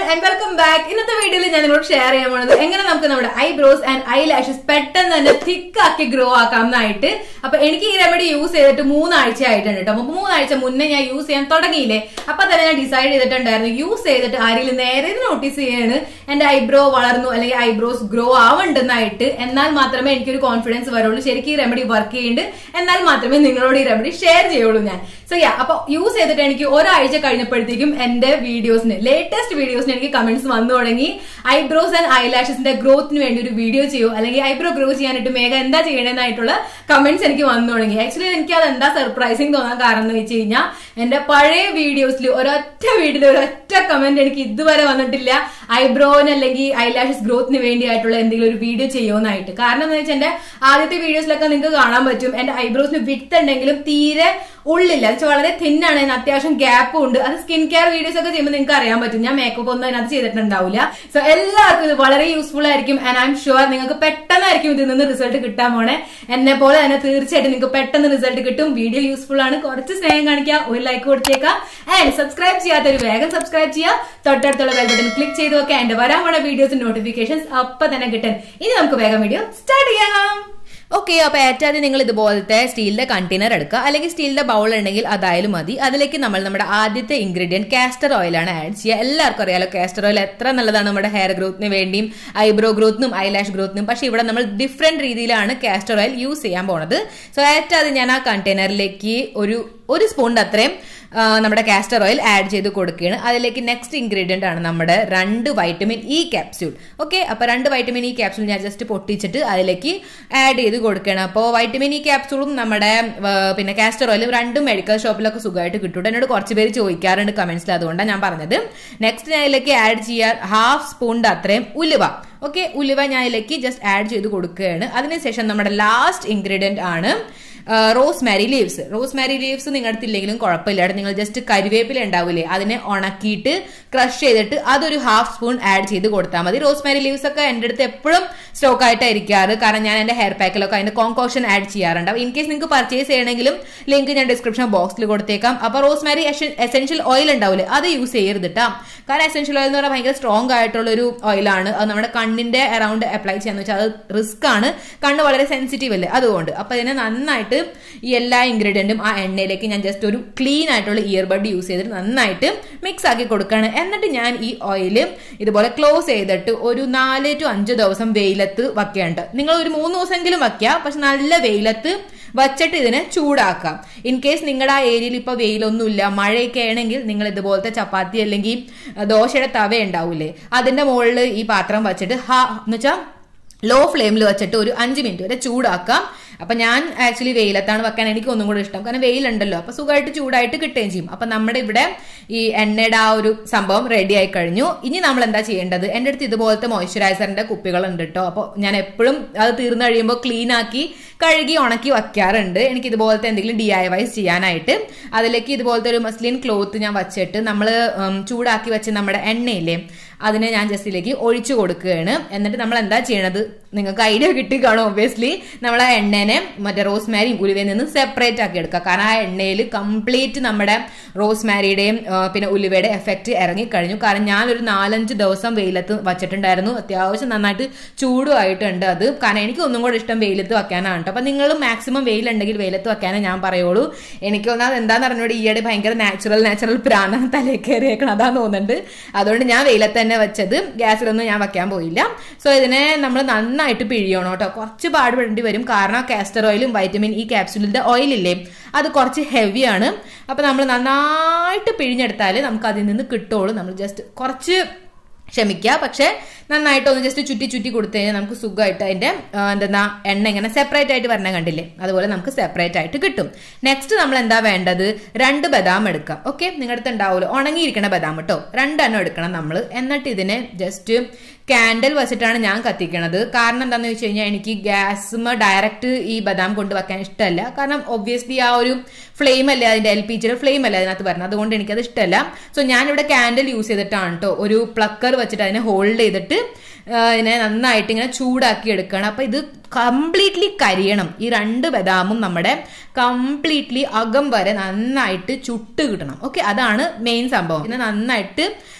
and welcome back ഇന്നത്തെ വീഡിയോയിൽ ഞാൻ നിങ്ങളോട് ഷെയർ ചെയ്യാൻ പോകുന്നത് എങ്ങനെ നമുക്ക് നമ്മുടെ ഐബ്രോസ് ആൻഡ് ഐ ലാഷസ് പെട്ടെന്ന് തന്നെ thick ആക്കി ഗ്രോ ആക്കാം എന്നായിട്ട് അപ്പൊ എനിക്ക് ഈ റെമഡി യൂസ് ചെയ്തിട്ട് മൂന്നാഴ്ച ആയിട്ടുണ്ട് കേട്ടോ അപ്പൊ മൂന്നാഴ്ച മുന്നേ ഞാൻ യൂസ് ചെയ്യാൻ തുടങ്ങിയില്ലേ അപ്പൊ തന്നെ ഞാൻ ഡിസൈഡ് ചെയ്തിട്ടുണ്ടായിരുന്നു യൂസ് ചെയ്തിട്ട് ആരെങ്കിലും നേരെ നോട്ടീസ് ചെയ്യാണ് എന്റെ ഐബ്രോ വളർന്നു അല്ലെങ്കിൽ ഐബ്രോസ് ഗ്രോ ആവണ്ടെന്നായിട്ട് എന്നാൽ മാത്രമേ എനിക്കൊരു കോൺഫിഡൻസ് വരുള്ളൂ ശരിക്കും ഈ റെമഡി വർക്ക് ചെയ്യുന്നുണ്ട് എന്നാൽ മാത്രമേ നിങ്ങളോട് ഈ റെമഡി ഷെയർ ചെയ്യുള്ളൂ ഞാൻ സോ യാ അപ്പൊ യൂസ് ചെയ്തിട്ട് എനിക്ക് ഒരാഴ്ച കഴിഞ്ഞപ്പോഴത്തേക്കും എന്റെ വീഡിയോസിന് ലേറ്റസ്റ്റ് വീഡിയോസിന് എനിക്ക് കമന്റ്സ് വന്നു തുടങ്ങി ഐബ്രോസ് ആൻഡ് ഐലാഷസിന്റെ ഗ്രോത്തിന് വേണ്ടി ഒരു വീഡിയോ ചെയ്യൂ അല്ലെങ്കിൽ ഐബ്രോ ഗ്രോ ചെയ്യാനായിട്ട് മേഘ എന്താ ചെയ്യണമെന്നായിട്ടുള്ള കമന്റ്സ് എനിക്ക് വന്നു തുടങ്ങി ആക്ച്വലി എനിക്ക് അത് എന്താ സർപ്രൈസിങ് തോന്നാൻ കാരണം എന്ന് വെച്ച് കഴിഞ്ഞാൽ എന്റെ പഴയ വീഡിയോസിൽ ഒരൊറ്റ വീഡിയോയിൽ ഒരൊറ്റ കമന്റ് എനിക്ക് ഇതുവരെ വന്നിട്ടില്ല ഐബ്രോന് അല്ലെങ്കിൽ ഐലാഷസ് ഗ്രോത്തിന് വേണ്ടിയായിട്ടുള്ള എന്തെങ്കിലും ഒരു വീഡിയോ ചെയ്യുമെന്നായിട്ട് കാരണം എന്ന് വെച്ചാൽ എന്റെ ആദ്യത്തെ വീഡിയോസിലൊക്കെ നിങ്ങൾക്ക് കാണാൻ പറ്റും എന്റെ ഐബ്രോസിന് വിത്ത് ഉണ്ടെങ്കിലും തീരെ ഉള്ളില്ല അത് വെച്ചാൽ വളരെ തിന്നാണ് അതിന് അത്യാവശ്യം ഗ്യാപ്പും ഉണ്ട് അത് സ്കിൻ കെയർ വീഡിയോസ് ഒക്കെ ചെയ്യുമ്പോൾ നിങ്ങൾക്ക് അറിയാൻ പറ്റും ഞാൻ മേക്കപ്പ് ഒന്നും അതിനകത്ത് ചെയ്തിട്ടുണ്ടാവില്ല സോ എല്ലാവർക്കും ഇത് വളരെ യൂസ്ഫുൾ ആയിരിക്കും ആൻഡ് ഐ എം ഷുവർ നിങ്ങൾക്ക് പെട്ടെന്നായിരിക്കും ഇതിൽ നിന്ന് റിസൾട്ട് കിട്ടാൻ പോണേ എന്നെ പോലെ തന്നെ തീർച്ചയായിട്ടും നിങ്ങൾക്ക് പെട്ടെന്ന് റിസൾട്ട് കിട്ടും വീഡിയോ യൂസ്ഫുൾ ആണ് കുറച്ച് സ്നേഹം കാണിക്കുക ഒരു ലൈക്ക് കൊടുത്തേക്കാം ആൻഡ് സബ്സ്ക്രൈബ് ചെയ്യാത്തൊരു വേഗം സബ്സ്ക്രൈബ് ചെയ്യുക തൊട്ടടുത്തുള്ള ബെൽ ബട്ടൺ ക്ലിക്ക് ചെയ്ത് വെക്കുക എന്റെ വരാൻ പോണ വീഡിയോസ് നോട്ടിഫിക്കേഷൻസ് അപ്പൊ തന്നെ കിട്ടാൻ ഇനി നമുക്ക് വേഗം വീഡിയോ സ്റ്റാർട്ട് ചെയ്യാം ഓക്കെ അപ്പൊ ഏറ്റവും നിങ്ങൾ ഇതുപോലത്തെ സ്റ്റീലിന്റെ കണ്ടെയ്നർ എടുക്കുക അല്ലെങ്കിൽ സ്റ്റീലിന്റെ ബൗൾ ഉണ്ടെങ്കിൽ അതായാലും മതി അതിലേക്ക് നമ്മൾ നമ്മുടെ ആദ്യത്തെ ഇൻഗ്രീഡിയന്റ് കാസ്റ്റർ ഓയിലാണ് ആഡ് ചെയ്യുക എല്ലാവർക്കും അറിയാലോ കാസ്റ്റർ ഓയിൽ എത്ര നല്ലതാണ് നമ്മുടെ ഹെയർ ഗ്രോത്തിന് വേണ്ടിയും ഐബ്രോ ഗ്രോത്തിനും ഐലാഷ് ഗ്രോത്തിനും പക്ഷെ ഇവിടെ നമ്മൾ ഡിഫറെന്റ് രീതിയിലാണ് കാസ്റ്റർ ഓയിൽ യൂസ് ചെയ്യാൻ പോണത് സോ ഏറ്റവും അത് ഞാൻ ആ കണ്ടെയ്നറിലേക്ക് ഒരു ഒരു സ്പൂണിന്റെ അത്രയും ആ, നമ്മുടെ കാസ്റ്റർ ഓയിൽ ആഡ് ചെയ്ത് കൊടുക്കുകയാണ് അതിലേക്ക് നെക്സ്റ്റ് ഇൻഗ്രീഡിയന്റ് ആണ് നമ്മുടെ രണ്ട് വൈറ്റമിൻ ഇ ക്യാപ്സ്യൂൾ ഓക്കെ അപ്പൊ രണ്ട് വൈറ്റമിൻ ഇ ക്യാപ്സ്യൂൾ ഞാൻ ജസ്റ്റ് പൊട്ടിച്ചിട്ട് അതിലേക്ക് ആഡ് ചെയ്ത് കൊടുക്കുകയാണ് അപ്പോൾ വൈറ്റമിൻ ഇ ക്യാപ്സ്യൂളും നമ്മുടെ ആ, പിന്നെ കാസ്റ്റർ ഓയിലും രണ്ടും മെഡിക്കൽ ഷോപ്പിലൊക്കെ സുഖമായിട്ട് കിട്ടും എന്നോട് കുറച്ച് പേര് ചോദിക്കാറുണ്ട് കമന്റ്സിൽ അതുകൊണ്ടാണ് ഞാൻ പറഞ്ഞത് നെക്സ്റ്റ് ഞാൻ അതിലേക്ക് ആഡ് ചെയ്യാൻ ഹാഫ് സ്പൂണിന്റെ അത്രയും ഉലുവ ഓക്കെ ഉലുവ ഞാൻ അതിലേക്ക് ജസ്റ്റ് ആഡ് ചെയ്ത് കൊടുക്കുകയാണ് അതിനുശേഷം നമ്മുടെ ലാസ്റ്റ് ഇൻഗ്രീഡിയന്റ് ആണ് റോസ്മാരി ലീവ്സ് റോസ്മാരി ലീവ്സ് നിങ്ങളുടെ അടുത്തില്ലെങ്കിലും കുഴപ്പമില്ല അവിടെ നിങ്ങൾ ജസ്റ്റ് കരിവേപ്പില ഉണ്ടാവില്ലേ അതിനെ ഉണക്കിയിട്ട് ക്രഷ് ചെയ്തിട്ട് അതൊരു ഹാഫ് സ്പൂൺ ആഡ് ചെയ്ത് കൊടുത്താൽ മതി റോസ്മാരി ലീവ്സ് ഒക്കെ എൻ്റെ അടുത്ത് എപ്പോഴും സ്റ്റോക്ക് ആയിട്ടാണ് ഇരിക്കാറ് കാരണം ഞാൻ എൻ്റെ ഹെയർ പാക്കിലൊക്കെ അതിന്റെ കോങ്കോഷൻ ആഡ് ചെയ്യാറുണ്ട് ഇൻ കേസ് നിങ്ങൾക്ക് പർച്ചേസ് ചെയ്യണമെങ്കിലും ലിങ്ക് ഞാൻ ഡിസ്ക്രിപ്ഷൻ ബോക്സിൽ കൊടുത്തേക്കാം അപ്പോൾ റോസ്മാരി എസെൻഷ്യൽ ഓയിൽ ഉണ്ടാവില്ലേ അത് യൂസ് ചെയ്യരുത് കേട്ടോ കാരണം എസെൻഷ്യൽ ഓയിൽ എന്ന് പറഞ്ഞാൽ ഭയങ്കര സ്ട്രോങ് ആയിട്ടുള്ള ഒരു ഓയിലാണ് അത് നമ്മുടെ കണ്ണിന്റെ അറൌണ്ട് അപ്ലൈ ചെയ്യാന്ന് വെച്ചാൽ അത് റിസ്ക് ആണ് കണ്ണ് വളരെ സെൻസിറ്റീവ് അല്ലേ അതുകൊണ്ട് അപ്പൊ ഇതിനെ നന്നായിട്ട് ഈ എല്ലാ ഇൻഗ്രീഡിയന്റും ആ എണ്ണയിലേക്ക് ഞാൻ ജസ്റ്റ് ഒരു ക്ലീൻ ആയിട്ടുള്ള ഇയർബഡ് യൂസ് ചെയ്തിട്ട് നന്നായിട്ട് മിക്സ് ആക്കി കൊടുക്കുകയാണ് എന്നിട്ട് ഞാൻ ഈ ഓയിൽ ഇതുപോലെ ക്ലോസ് ചെയ്തിട്ട് ഒരു നാല് ടു അഞ്ച് ദിവസം വെയിലത്ത് വയ്ക്കേണ്ട നിങ്ങൾ ഒരു മൂന്ന് ദിവസമെങ്കിലും വയ്ക്കുക പക്ഷെ നല്ല വെയിലത്ത് വച്ചിട്ട് ഇതിനെ ചൂടാക്കാം ഇൻ കേസ് നിങ്ങളുടെ ആ ഏരിയയിൽ ഇപ്പൊ വെയിലൊന്നുമില്ല മഴയൊക്കെ ആണെങ്കിൽ നിങ്ങൾ ഇതുപോലത്തെ ചപ്പാത്തി അല്ലെങ്കിൽ ദോശയുടെ തവ ഉണ്ടാവൂലേ അതിന്റെ മുകളിൽ ഈ പാത്രം വച്ചിട്ട് ഹാ എന്ന് വെച്ചാൽ ലോ ഫ്ലെയിമിൽ വെച്ചിട്ട് ഒരു അഞ്ച് മിനിറ്റ് വരെ ചൂടാക്കാം അപ്പൊ ഞാൻ ആക്ച്വലി വെയിലത്താണ് വെക്കാൻ എനിക്ക് ഒന്നും കൂടെ ഇഷ്ടം കാരണം വെയിലുണ്ടല്ലോ അപ്പൊ സുഖമായിട്ട് ചൂടായിട്ട് കിട്ടുകയും ചെയ്യും അപ്പൊ നമ്മുടെ ഇവിടെ ഈ എണ്ണയുടെ ആ ഒരു സംഭവം റെഡി ആയി കഴിഞ്ഞു ഇനി നമ്മൾ എന്താ ചെയ്യേണ്ടത് എൻ്റെ അടുത്ത് ഇതുപോലത്തെ മോയ്സ്ചറൈസറിന്റെ കുപ്പികൾ ഉണ്ട് കേട്ടോ അപ്പോൾ ഞാൻ എപ്പോഴും അത് തീർന്നു കഴിയുമ്പോൾ ക്ലീൻ ആക്കി കഴുകി ഉണക്കി വയ്ക്കാറുണ്ട് എനിക്ക് ഇതുപോലത്തെ എന്തെങ്കിലും ഡി ഐ വൈസ് ചെയ്യാനായിട്ട് അതിലേക്ക് ഇതുപോലത്തെ ഒരു മസ്ലിൻ ക്ലോത്ത് ഞാൻ വച്ചിട്ട് നമ്മൾ ചൂടാക്കി വെച്ച് നമ്മുടെ എണ്ണയില്ലേ അതിനെ ഞാൻ ജസ്റ്റ് ഇതിലേക്ക് ഒഴിച്ചു കൊടുക്കുകയാണ് എന്നിട്ട് നമ്മൾ എന്താ ചെയ്യണത് നിങ്ങൾക്ക് ഐഡിയ കിട്ടി കാണും ഒബ്വിയസ്ലി നമ്മൾ ആ എണ്ണേനെ മറ്റേ റോസ്മാരിയും ഉലുവയിൽ നിന്ന് സെപ്പറേറ്റ് ആക്കി എടുക്കുക കാരണം ആ എണ്ണയിൽ കംപ്ലീറ്റ് നമ്മുടെ റോസ്മാരിയുടെയും ആ, പിന്നെ ഉലുവയുടെ എഫക്റ്റ് ഇറങ്ങിക്കഴിഞ്ഞു കാരണം ഞാനൊരു നാലഞ്ച് ദിവസം വെയിലത്ത് വച്ചിട്ടുണ്ടായിരുന്നു അത്യാവശ്യം നന്നായിട്ട് ചൂടുമായിട്ടുണ്ട് അത് കാരണം എനിക്ക് ഒന്നും കൂടെ ഇഷ്ടം വെയിലത്ത് വെക്കാനാണ് കേട്ടോ അപ്പൊ നിങ്ങൾ മാക്സിമം വെയിലുണ്ടെങ്കിൽ വെയിലത്ത് വെക്കാനേ ഞാൻ പറയുള്ളൂ എനിക്ക് ഒന്നാമത് എന്താന്ന് പറഞ്ഞോട് ഈയിടെ ഭയങ്കര നാച്ചുറൽ നാച്ചുറൽ പ്രാണാണ് തലയിൽ കയറിയേക്കണം അതാന്ന് തോന്നുന്നുണ്ട് അതുകൊണ്ട് ഞാൻ വെയിലത്ത് തന്നെ വെച്ചത് ഗ്യാസിലൊന്നും ഞാൻ വെക്കാൻ പോയില്ല സോ ഇതിനെ നമ്മൾ നന്നായിട്ട് പിഴിയണം കേട്ടോ കുറച്ച് പാടുപെടേണ്ടി വരും കാരണം കാസ്റ്റർ ഓയിലും വൈറ്റമിൻ ഇ ക്യാപ്സുലിന്റെ ഓയിലില്ലേ അത് കുറച്ച് ഹെവിയാണ് അപ്പൊ നമ്മൾ നന്നായിട്ട് പിഴിഞ്ഞെടുത്താൽ നമുക്ക് അതിൽ നിന്ന് കിട്ടുള്ളൂ നമ്മൾ ജസ്റ്റ് കുറച്ച് ക്ഷമിക്കുക പക്ഷെ നന്നായിട്ട് ഒന്ന് ജസ്റ്റ് ചുറ്റി ചുറ്റി കൊടുത്തു കഴിഞ്ഞാൽ നമുക്ക് സുഖമായിട്ട് അതിന്റെ ആ, എന്തെന്നാ എണ്ണ ഇങ്ങനെ സെപ്പറേറ്റ് ആയിട്ട് വരണ കണ്ടില്ലേ അതുപോലെ നമുക്ക് സെപ്പറേറ്റ് ആയിട്ട് കിട്ടും നെക്സ്റ്റ് നമ്മൾ എന്താ വേണ്ടത് രണ്ട് ബദാം എടുക്കാം ഓക്കെ നിങ്ങളുടെ അടുത്ത് ഉണ്ടാവുമല്ലോ ഉണങ്ങിയിരിക്കണ ബദാം കേട്ടോ രണ്ടെണ്ണം എടുക്കണം നമ്മൾ എന്നിട്ട് ഇതിനെ ജസ്റ്റ് കാൻഡൽ വെച്ചിട്ടാണ് ഞാൻ കത്തിക്കണത് കാരണം എന്താണെന്ന് വെച്ച് കഴിഞ്ഞാൽ എനിക്ക് ഗ്യാസുമ ഡയറക്റ്റ് ഈ ബദാം കൊണ്ട് വെക്കാൻ ഇഷ്ടമല്ല കാരണം ഒബ്വിയസ്ലി ആ ഒരു ഫ്ലെയിം അല്ലേ അതിന്റെ എൽ പി ജിയുടെ ഫ്ലെയിം അല്ലേ അതിനകത്ത് വരുന്നത് അതുകൊണ്ട് എനിക്കത് ഇഷ്ടമല്ല സോ ഞാനിവിടെ കാൻഡൽ യൂസ് ചെയ്തിട്ടാണ് കേട്ടോ ഒരു പ്ലക്കർ വെച്ചിട്ട് അതിനെ ഹോൾഡ് ചെയ്തിട്ട് ആ, ഇതിനെ നന്നായിട്ട് ഇങ്ങനെ ചൂടാക്കി എടുക്കണം അപ്പൊ ഇത് കംപ്ലീറ്റ്ലി കരിയണം ഈ രണ്ട് ബദാമും നമ്മുടെ കംപ്ലീറ്റ്ലി അകം വരെ നന്നായിട്ട് ചുട്ട് കിട്ടണം ഓക്കെ അതാണ് മെയിൻ സംഭവം പിന്നെ നന്നായിട്ട്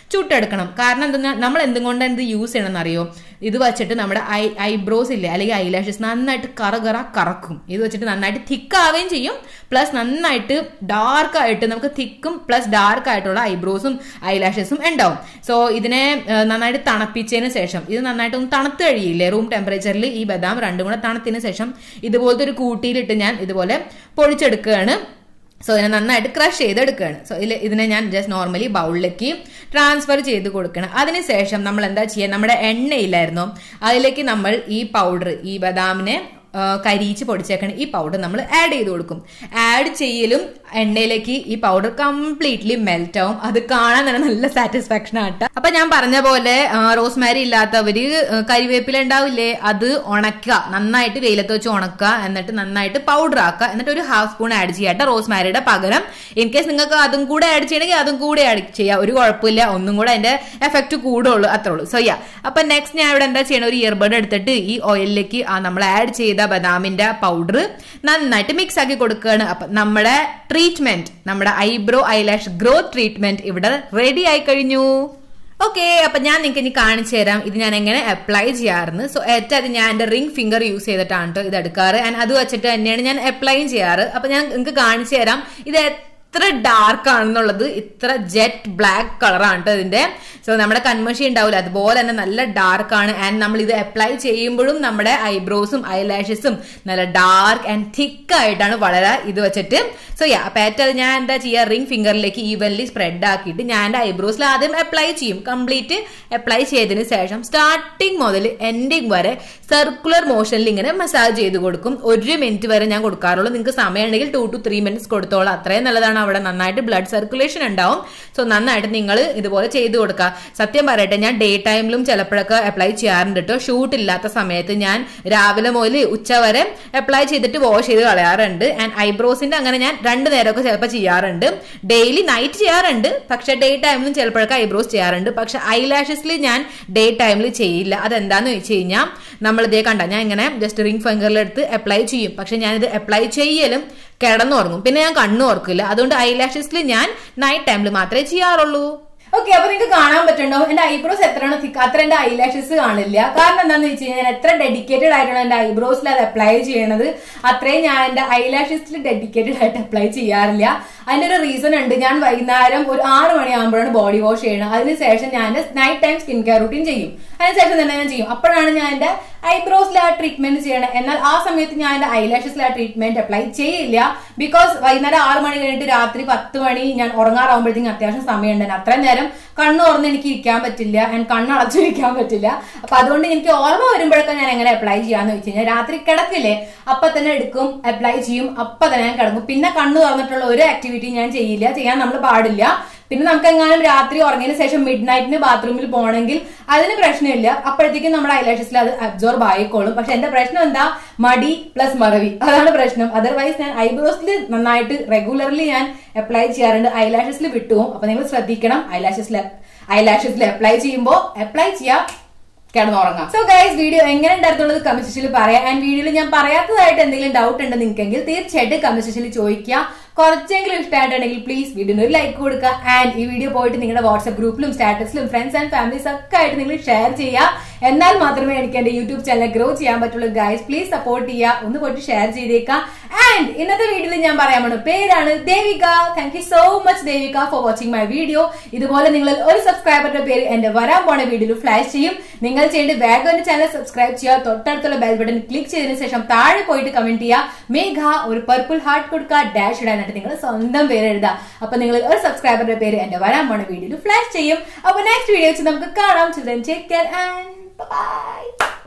ചുട്ടെടുക്കണം കാരണം എന്താ നമ്മൾ എന്തും കൊണ്ടാണ് ഇത് യൂസ് ചെയ്യണമെന്ന് അറിയോ ഇത് വെച്ചിട്ട് നമ്മുടെ ഐ ഐബ്രോസ് ഇല്ലേ അല്ലെങ്കിൽ ഐലാഷസ് നന്നായിട്ട് കറ കറ കറക്കും ഇത് വെച്ചിട്ട് നന്നായിട്ട് തിക്ക് ആവുകയും ചെയ്യും പ്ലസ് നന്നായിട്ട് ഡാർക്ക് ആയിട്ട് നമുക്ക് തിക്കും പ്ലസ് ഡാർക്ക് ആയിട്ടുള്ള ഐബ്രോസും ഐലാഷസും ഉണ്ടാവും സോ ഇതിനെ ആ, നന്നായിട്ട് തണുപ്പിച്ചതിന് ശേഷം ഇത് നന്നായിട്ട് ഒന്ന് തണുത്ത് കഴിയില്ലേ റൂം ടെമ്പറേച്ചറിൽ ഈ ബദാം രണ്ടും കൂടെ തണുത്തതിന് ശേഷം ഇതുപോലത്തെ ഒരു കൂട്ടിയിലിട്ട് ഞാൻ ഇതുപോലെ പൊഴിച്ചെടുക്കുകയാണ് സോ ഇതിനെ നന്നായിട്ട് ക്രഷ് ചെയ്തെടുക്കുകയാണ് സോ ഇതിൽ ഇതിനെ ഞാൻ ജസ്റ്റ് നോർമലി ബൗളിലേക്ക് ട്രാൻസ്ഫർ ചെയ്ത് കൊടുക്കണം അതിനുശേഷം നമ്മൾ എന്താ ചെയ്യുക നമ്മുടെ എണ്ണയില്ലായിരുന്നോ അതിലേക്ക് നമ്മൾ ഈ പൗഡർ ഈ ബദാമിനെ ആ, കരിയിച്ച് പൊടിച്ചേക്കണ ഈ പൗഡർ നമ്മൾ ആഡ് ചെയ്ത് കൊടുക്കും ആഡ് ചെയ്യലും എണ്ണയിലേക്ക് ഈ പൗഡർ കംപ്ലീറ്റ്ലി മെൽറ്റ് ആവും അത് കാണാൻ തന്നെ നല്ല സാറ്റിസ്ഫാക്ഷൻ ആട്ട അപ്പൊ ഞാൻ പറഞ്ഞ പോലെ റോസ്മാരി ഇല്ലാത്തവര് ആ, കരിവേപ്പില ഉണ്ടാവില്ലേ അത് ഉണക്കുക നന്നായിട്ട് വെയിലത്ത് വെച്ച് ഉണക്കുക എന്നിട്ട് നന്നായിട്ട് പൗഡർ ആക്കുക എന്നിട്ട് ഒരു ഹാഫ് സ്പൂൺ ആഡ് ചെയ്യാട്ടെ റോസ്മാരിയുടെ പകരം ഇൻ കേസ് നിങ്ങൾക്ക് അതും കൂടെ ആഡ് ചെയ്യണമെങ്കിൽ അതും കൂടെ ആഡ് ചെയ്യാം ഒരു കുഴപ്പമില്ല ഒന്നും കൂടെ അതിന്റെ എഫക്ട് കൂടുള്ളൂ അത്രേ ഉള്ളൂ സോ യാ അപ്പൊ നെക്സ്റ്റ് ഞാൻ ഇവിടെ എന്താ ചെയ്യണം ഒരു ഇയർബഡ് എടുത്തിട്ട് ഈ ഓയിലിലേക്ക് ആ നമ്മൾ ആഡ് ചെയ്ത ബദാമിന്റെ പൗഡർ നന്നായിട്ട് മിക്സ് ആക്കി കൊടുക്കുകയാണ് അപ്പൊ നമ്മുടെ ട്രീറ്റ്മെന്റ് നമ്മുടെ ഐബ്രോ ഐലാഷ് ഗ്രോത്ത് ട്രീറ്റ്മെന്റ് ഇവിടെ റെഡി ആയി കഴിഞ്ഞു ഓക്കെ അപ്പൊ ഞാൻ നിങ്ങൾക്ക് ഇനി കാണിച്ചു തരാം ഇത് ഞാൻ എങ്ങനെ അപ്ലൈ ചെയ്യാറുണ്ട് സോ ഏറ്റവും അത് ഞാൻ എന്റെ റിംഗ് ഫിംഗർ യൂസ് ചെയ്തിട്ടാണ് കേട്ടോ ഇത് എടുക്കാറ് ആൻഡ് അത് വെച്ചിട്ട് തന്നെയാണ് ഞാൻ അപ്ലൈയും ചെയ്യാറ് അപ്പൊ ഞാൻ നിങ്ങൾക്ക് കാണിച്ചു തരാം ഇത് എത്ര ഡാർക്ക് ആണെന്നുള്ളത് ഇത്ര ജെറ്റ് ബ്ലാക്ക് കളറാണ് കേട്ടോ ഇതിന്റെ സോ നമ്മുടെ കൺമഷി ഉണ്ടാവില്ല അതുപോലെ തന്നെ നല്ല ഡാർക്ക് ആണ് ആൻഡ് നമ്മൾ ഇത് അപ്ലൈ ചെയ്യുമ്പോഴും നമ്മുടെ ഐബ്രോസും ഐലാഷസും നല്ല ഡാർക്ക് ആൻഡ് തിക്ക് ആയിട്ടാണ് വളരെ ഇത് വെച്ചിട്ട് സോ യാ അപ്പൊ ഏറ്റവും ഞാൻ എന്താ ചെയ്യുക റിംഗ് ഫിംഗറിലേക്ക് ഈവൻലി സ്പ്രെഡ് ആക്കിയിട്ട് ഞാൻ എന്റെ ഐബ്രോസിൽ ആദ്യം അപ്ലൈ ചെയ്യും കംപ്ലീറ്റ് അപ്ലൈ ചെയ്തതിന് ശേഷം സ്റ്റാർട്ടിങ് മുതൽ എൻഡിങ് വരെ സർക്കുലർ മോഷനിൽ ഇങ്ങനെ മസാജ് ചെയ്ത് കൊടുക്കും ഒരു മിനിറ്റ് വരെ ഞാൻ കൊടുക്കാറുള്ളൂ നിങ്ങൾക്ക് സമയമുണ്ടെങ്കിൽ ടു ടു ത്രീ മിനിറ്റ്സ് കൊടുത്തോളാം അത്രയും നല്ലതാണ് അവിടെ നന്നായിട്ട് ബ്ലഡ് സർക്കുലേഷൻ ഉണ്ടാവും സോ നന്നായിട്ട് നിങ്ങൾ ഇതുപോലെ ചെയ്ത് കൊടുക്കുക സത്യം പറയട്ടെ ഞാൻ ഡേ ടൈമിലും ചിലപ്പോഴൊക്കെ അപ്ലൈ ചെയ്യാറുണ്ട് കേട്ടോ ഷൂട്ട് ഇല്ലാത്ത സമയത്ത് ഞാൻ രാവിലെ മുതൽ ഉച്ച വരെ അപ്ലൈ ചെയ്തിട്ട് വാഷ് ചെയ്ത് കളയാറുണ്ട് ആൻഡ് ഐബ്രോസിന്റെ അങ്ങനെ ഞാൻ രണ്ട് നേരമൊക്കെ ചിലപ്പോൾ ചെയ്യാറുണ്ട് ഡെയിലി നൈറ്റ് ചെയ്യാറുണ്ട് പക്ഷെ ഡേ ടൈമിലും ചിലപ്പോഴൊക്കെ ഐബ്രോസ് ചെയ്യാറുണ്ട് പക്ഷെ ഐലാഷസിൽ ഞാൻ ഡേ ടൈമിൽ ചെയ്യില്ല അതെന്താന്ന് വെച്ച് കഴിഞ്ഞാൽ നമ്മൾ ഇതേ കണ്ട ഞാൻ ഇങ്ങനെ ജസ്റ്റ് റിംഗ് ഫിംഗറിലെടുത്ത് അപ്ലൈ ചെയ്യും പക്ഷെ ഞാനിത് അപ്ലൈ ചെയ്യലും കിടന്നുറങ്ങും പിന്നെ ഞാൻ കണ്ണു ഓർക്കില്ല അതുകൊണ്ട് ഐലാഷസിൽ ഞാൻ നൈറ്റ് ടൈമിൽ മാത്രമേ ചെയ്യാറുള്ളൂ ഓക്കെ അപ്പൊ നിങ്ങൾക്ക് കാണാൻ പറ്റുന്നുണ്ടാവും എന്റെ ഐബ്രോസ് എത്രയാണ് തിക്ക് അത്ര എന്റെ ഐലാഷസ് കാണില്ല കാരണം എന്താണെന്ന് വെച്ച് കഴിഞ്ഞാൽ ഞാൻ എത്ര ഡെഡിക്കേറ്റഡ് ആയിട്ടാണ് എന്റെ ഐബ്രോസിൽ അത് അപ്ലൈ ചെയ്യണത് അത്രയും ഞാൻ എന്റെ ഐലാഷസിൽ ഡെഡിക്കേറ്റഡ് ആയിട്ട് അപ്ലൈ ചെയ്യാറില്ല അതിന്റെ ഒരു റീസൺ ഉണ്ട് ഞാൻ വൈകുന്നേരം ഒരു ആറ് മണിയാകുമ്പോഴാണ് ബോഡി വാഷ് ചെയ്യണം അതിനുശേഷം ഞാൻ night time skin care routine ചെയ്യും അതിനുശേഷം തന്നെ ഞാൻ ചെയ്യും അപ്പോഴാണ് ഞാൻ എന്റെ ഐബ്രോസിൽ ആ ട്രീറ്റ്മെന്റ് ചെയ്യണം എന്നാൽ ആ സമയത്ത് ഞാൻ എന്റെ ഐലാഷസിൽ ആ ട്രീറ്റ്മെന്റ് അപ്ലൈ ചെയ്യില്ല ബിക്കോസ് വൈകുന്നേരം ആറ് മണി കഴിഞ്ഞിട്ട് രാത്രി പത്ത് മണി ഞാൻ ഉറങ്ങാറാകുമ്പോഴത്തേക്കും അത്യാവശ്യം സമയമുണ്ട് അത്രയും നേരം കണ്ണ് തുറന്ന് എനിക്ക് ഇരിക്കാൻ പറ്റില്ല ആൻഡ് കണ്ണ് അടച്ചിരിക്കാൻ പറ്റില്ല അപ്പൊ അതുകൊണ്ട് എനിക്ക് ഓർമ്മ വരുമ്പോഴൊക്കെ ഞാൻ എങ്ങനെ അപ്ലൈ ചെയ്യാന്ന് വെച്ച് കഴിഞ്ഞാൽ രാത്രി കിടക്കില്ലേ അപ്പൊ തന്നെ എടുക്കും അപ്ലൈ ചെയ്യും അപ്പൊ തന്നെ ഞാൻ കിടക്കും പിന്നെ കണ്ണ് തുറന്നിട്ടുള്ള ഒരു ആക്ടിവിറ്റി ഞാൻ ചെയ്യില്ല ചെയ്യാൻ നമ്മൾ പാടില്ല പിന്നെ നമുക്ക് എങ്ങാനും രാത്രി ഉറങ്ങിയതിന് ശേഷം മിഡ് നൈറ്റിന് ബാത്റൂമിൽ പോകണമെങ്കിൽ അതിന് പ്രശ്നമില്ല അപ്പോഴത്തേക്കും നമ്മുടെ ഐലാഷസിൽ അത് അബ്സോർബ് ആയിക്കോളും പക്ഷെ എന്റെ പ്രശ്നം എന്താ മടി പ്ലസ് മറവി അതാണ് പ്രശ്നം അതർവൈസ് ഞാൻ ഐബ്രോസിൽ നന്നായിട്ട് റെഗുലർലി ഞാൻ അപ്ലൈ ചെയ്യാറുണ്ട് ഐലാഷസിൽ വിട്ടുപോകും അപ്പൊ നിങ്ങൾ ശ്രദ്ധിക്കണം ഐലാഷസിൽ ഐലാഷസിൽ അപ്ലൈ ചെയ്യുമ്പോൾ അപ്ലൈ ചെയ്യാം കിടന്നുറങ്ങാം സോ ഗൈസ് വീഡിയോ എങ്ങനെ ഉണ്ടായിരുന്നുള്ളത് കമന്റ് സെക്ഷനിൽ പറയാം ആൻഡ് വീഡിയോയിൽ ഞാൻ പറയാത്തതായിട്ട് എന്തെങ്കിലും ഡൗട്ട് ഉണ്ട് നിങ്ങൾക്കെങ്കിൽ തീർച്ചയായിട്ടും കമന്റ് സെക്ഷനിൽ ചോദിക്കുക കുറച്ചെങ്കിലും ഇഷ്ടമായിട്ടുണ്ടെങ്കിൽ പ്ലീസ് വീഡിയോന് ഒരു ലൈക്ക് കൊടുക്കുക ആൻഡ് ഈ വീഡിയോ പോയിട്ട് നിങ്ങളുടെ വാട്സ്ആപ്പ് ഗ്രൂപ്പിലും സ്റ്റാറ്റസിലും ഫ്രണ്ട്സ് ആൻഡ് ഫാമിലീസ് ഒക്കെ ആയിട്ട് നിങ്ങൾ ഷെയർ ചെയ്യുക എന്നാൽ മാത്രമേ എനിക്ക് എന്റെ യൂട്യൂബ് ചാനൽ ഗ്രോ ചെയ്യാൻ പറ്റുള്ളൂ ഗൈസ് പ്ലീസ് സപ്പോർട്ട് ചെയ്യുക ഒന്ന് പോയിട്ട് ഷെയർ ചെയ്തേക്കാം ആൻഡ് ഇന്നത്തെ വീഡിയോയിൽ ഞാൻ പറയാൻ പോണ പേരാണ് Devika thank you so much Devika for watching my video ഇതുപോലെ നിങ്ങൾ ഒരു സബ്സ്ക്രൈബറുടെ പേര് എന്റെ വരാൻ പോണ വീഡിയോയിൽ ഫ്ലാഷ് ചെയ്യും നിങ്ങൾ ചെയ്യേണ്ട വേഗം എന്റെ ചാനൽ സബ്സ്ക്രൈബ് ചെയ്യുക തൊട്ടടുത്തുള്ള ബെൽ ബട്ടൺ ക്ലിക്ക് ചെയ്തതിനു ശേഷം താഴെ പോയിട്ട് കമന്റ് ചെയ്യുക മേഘ ഒരു പർപ്പിൾ ഹാർട്ട് കൊടുക്കുക ഡാഷ് ഇടാൻ എന്നിട്ട് നിങ്ങൾ സ്വന്തം പേര് എഴുതുക അപ്പൊ നിങ്ങൾ ഒരു സബ്സ്ക്രൈബറുടെ പേര് എന്റെ വരാൻ പോണ വീഡിയോയിൽ ഫ്ലാഷ് ചെയ്യും അപ്പൊ നെക്സ്റ്റ് വീഡിയോ വെച്ച് നമുക്ക് കാണാം children take care and bye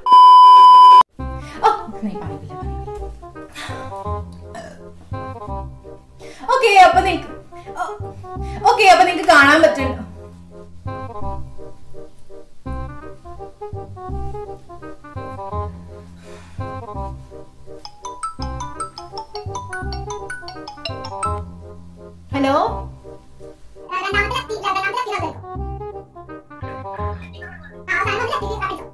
ഓ നീ പറയില്ല ഓക്കെ അപ്പൊ നിങ്ങക്ക് ഓക്കെ അപ്പൊ നിങ്ങക്ക് കാണാൻ പറ്റും ഹലോ രണ്ടാമത്തെ രണ്ടാമത്തെ രണ്ടാമത്തെ ആ അവസാനം വന്നിട്ട്